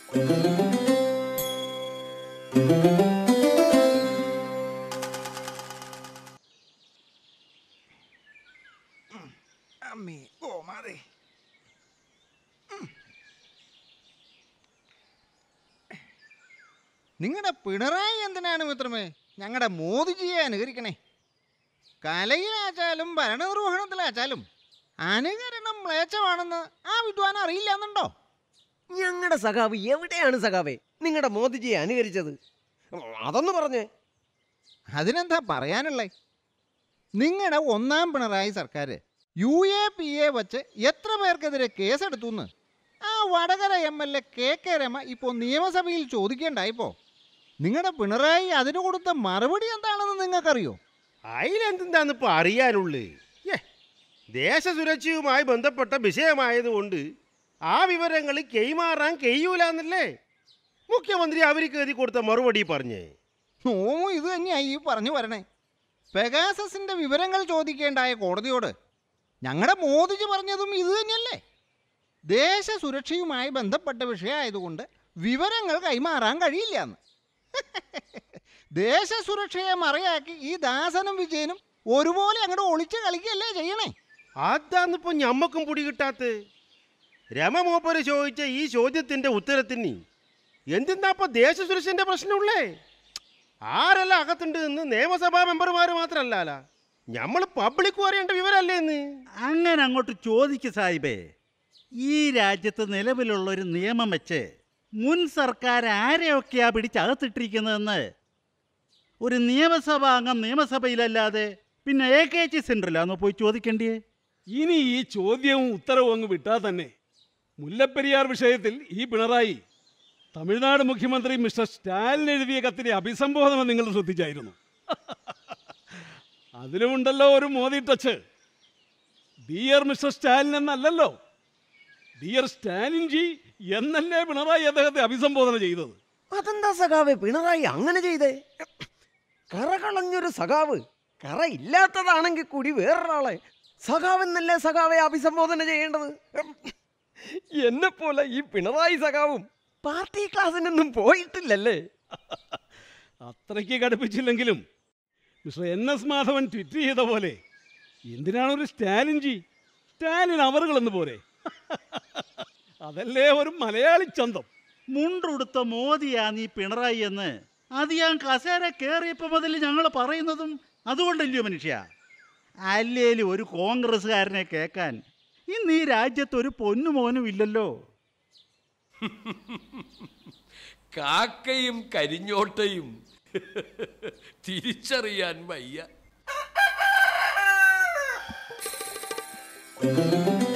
അമ്മേ ഓ മാറി നിങ്ങളുടെ പിണറായി എന്തിനാണ് മിത്രമേ ഞങ്ങളുടെ മോദിജിയെ അനുകരിക്കണേ കലയിലാച്ചാലും ഭരണനിർവഹണത്തിലാച്ചാലും അനുകരണം മ്ലേച്ഛമാണെന്ന് ആ വിദ്വാൻ അറിയില്ല എന്നുണ്ടോ ഞങ്ങളുടെ സഖാവ് എവിടെയാണ് സഖാവേ നിങ്ങളുടെ മോദിജിയെ അനുകരിച്ചത് അതൊന്ന് പറഞ്ഞേ അതിനെന്താ പറയാനുള്ളേ നിങ്ങളുടെ ഒന്നാം പിണറായി സർക്കാർ യു എ പി എ വച്ച് എത്ര പേർക്കെതിരെ കേസെടുത്തു എന്ന് ആ Vadakara M L A K K Rama ഇപ്പോൾ നിയമസഭയിൽ ചോദിക്കേണ്ടായിപ്പോ നിങ്ങളുടെ പിണറായി അതിന് കൊടുത്ത മറുപടി എന്താണെന്ന് നിങ്ങൾക്കറിയോ അതിലെന്താന്ന് ഇപ്പൊ അറിയാനുള്ളു ഏ ദേശസുരക്ഷയുമായി ബന്ധപ്പെട്ട വിഷയമായതുകൊണ്ട് ആ വിവരങ്ങൾ കൈമാറാൻ കഴിയൂലെന്നല്ലേ മുഖ്യമന്ത്രി അവർക്ക് എഴുതി കൊടുത്ത മറുപടി പറഞ്ഞേ നോമു ഇത് തന്നെയായി ഈ പറഞ്ഞു വരണേ പെഗാസസിന്റെ വിവരങ്ങൾ ചോദിക്കേണ്ടായ കോടതിയോട് ഞങ്ങളുടെ മോദിജി പറഞ്ഞതും ഇത് തന്നെയല്ലേ ദേശസുരക്ഷയുമായി ബന്ധപ്പെട്ട വിഷയമായതുകൊണ്ട് വിവരങ്ങൾ കൈമാറാൻ കഴിയില്ല എന്ന് ദേശസുരക്ഷയെ മറയാക്കി ഈ ദാസനും വിജയനും ഒരുപോലെ അങ്ങോട്ട് ഒളിച്ച് കളിക്കുകയല്ലേ ചെയ്യണേ അതാന്നിപ്പോ ഞമ്മക്കും പിടി കിട്ടാത്ത രമമൂപ്പര് ചോദിച്ച ഈ ചോദ്യത്തിന്റെ ഉത്തരത്തിന് എന്തിന്നാ ദേശസുരക്ഷന്റെ പ്രശ്നമുള്ളേ ആരെല്ലാം അകത്തുണ്ട് എന്ന് നിയമസഭാ മെമ്പർമാർ മാത്രല്ല ഞമ്മള് പബ്ലിക് അറിയേണ്ട വിവരല്ലേ എന്ന് അങ്ങനെ അങ്ങോട്ട് ചോദിക്ക് സാഹിബേ ഈ രാജ്യത്ത് നിലവിലുള്ള ഒരു നിയമം വെച്ച് മുൻ സർക്കാർ ആരെയൊക്കെയാ പിടിച്ചകത്തിട്ടിരിക്കുന്നതെന്ന് ഒരു നിയമസഭാ അംഗം നിയമസഭയിലല്ലാതെ പിന്നെ എ കെ ജി സെൻറ്ററിലാണോ പോയി ചോദിക്കേണ്ടിയേ ഇനി ഈ ചോദ്യവും ഉത്തരവും അങ്ങ് വിട്ടാൽ തന്നെ മുല്ലപ്പെരിയാർ വിഷയത്തിൽ ഈ പിണറായി തമിഴ്നാട് മുഖ്യമന്ത്രി മിസ്റ്റർ സ്റ്റാലിൻ എഴുതിയ കത്തിനെ അഭിസംബോധന നിങ്ങൾ ശ്രദ്ധിച്ചായിരുന്നു അതിലുമുണ്ടല്ലോ ഒരു Modi touch dear mister Stalin എന്നല്ലല്ലോ ഡിയർ സ്റ്റാലിൻ ജി എന്നല്ലേ പിണറായി അദ്ദേഹത്തെ അഭിസംബോധന ചെയ്തത് അതെന്താ സഖാവേ പിണറായി അങ്ങനെ ചെയ്തേ കറ കളഞ്ഞൊരു സഖാവ് കറ ഇല്ലാത്തതാണെങ്കിൽ കൂടി വേറൊരാളെ സഖാവെന്നല്ലേ സഖാവെ അഭിസംബോധന ചെയ്യേണ്ടത് എന്നെ പോലെ ഈ പിണറായി സഖാവും പാർട്ടി ക്ലാസ്സിനൊന്നും പോയിട്ടില്ലല്ലേ അത്രയ്ക്ക് കടുപ്പിച്ചില്ലെങ്കിലും mister N S Madhavan tweet ചെയ്ത പോലെ എന്തിനാണ് ഒരു സ്റ്റാലിൻ ജി സ്റ്റാലിൻ അവറുകളെന്ന് പോരെ അതല്ലേ ഒരു മലയാളി ചന്തം മുണ്ടുടുത്ത മോദിയാ നീ പിണറായി എന്ന് അത് ഞാൻ കസേര കയറിയപ്പോൾ മുതൽ ഞങ്ങൾ പറയുന്നതും അതുകൊണ്ടല്ലയോ മനുഷ്യ അല്ലേലും ഒരു കോൺഗ്രസ്സുകാരനെ കേൾക്കാൻ ഇന്ന് ഈ രാജ്യത്ത് ഒരു പൊന്നുമോനും ഇല്ലല്ലോ കാക്കയും കരിഞ്ഞോട്ടയും തിരിച്ചറിയാൻ വയ്യ